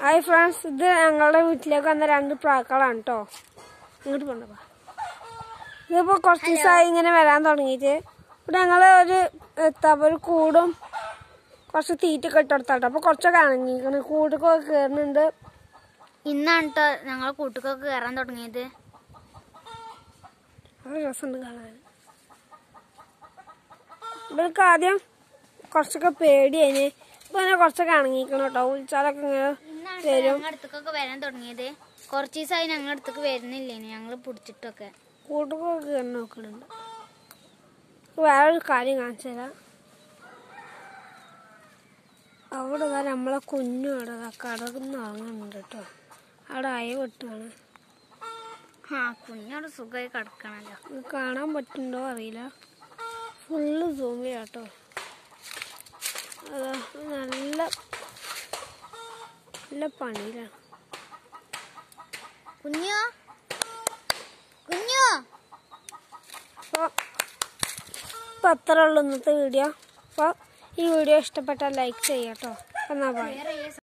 hi friends ഇത് ഞങ്ങളുടെ വീട്ടിലേക്ക് വന്ന രണ്ട് പ്രാക്കളാണ് കേട്ടോ ഇങ്ങോട്ട് പോണ്ടപ്പാ ഇതിപ്പോൾ കുറച്ച് ദിവസമായി ഇങ്ങനെ വരാൻ തുടങ്ങിയിട്ട് ഇവിടെ ഞങ്ങൾ ഒരു എത്താ ഒരു കൂടും കുറച്ച് തീറ്റൊക്കെ ഇട്ടെടുത്താട്ടോ അപ്പോൾ കുറച്ചൊക്കെ അണങ്ങിയിരിക്കണം കൂടൊക്കെ കയറുന്നുണ്ട് ഇന്നാണ് ട്ടോ ഞങ്ങൾ കൂട്ടുകൊക്കെ കയറാൻ തുടങ്ങിയത് നല്ല രസമുണ്ട് കാണാൻ ഇവർക്ക് ആദ്യം കുറച്ചൊക്കെ പേടിയേന് ഇപ്പൊ തന്നെ കുറച്ചൊക്കെ അണങ്ങിക്കണം കേട്ടോ വിളിച്ചാലൊക്കെ ഇങ്ങനെ ഇന്നാണ് വരും ഞങ്ങളുടെ അടുത്തൊക്കെ വരാൻ തുടങ്ങിയത് കുറച്ച് ദിവസമായി ഞങ്ങളുടെ അടുത്തേക്ക് വരുന്നില്ലേന് ഞങ്ങൾ പിടിച്ചിട്ടൊക്കെ കൂട്ടൊക്കെ കയറി നോക്കുന്നുണ്ട് വേറൊരു കാര്യം കാണിച്ചു തരാം അവിടെ ഇതാ നമ്മളെ കുഞ്ഞു അവിടെ ഇതാ കടന്ന് ഇറങ്ങുന്നുണ്ട് കേട്ടോ അവിടെ അയ വെട്ടാണ് ആ കുഞ്ഞോട് സുഖമായി കിടക്കണല്ലോ ഇത് കാണാൻ പറ്റുന്നുണ്ടോ അറിയില്ല ഫുള്ള് സൂം ചെയ്യാട്ടോ അതാ നല്ല നല്ല പണിയിലാണ് കുഞ്ഞോ കുഞ്ഞോ അപ്പോൾ ഇപ്പം അത്ര ഉള്ളൂ ഇന്നത്തെ വീഡിയോ അപ്പോൾ ഈ വീഡിയോ ഇഷ്ടപ്പെട്ടാൽ ലൈക്ക് ചെയ്യാം കേട്ടോ എന്നാൽ ബൈ വേറെ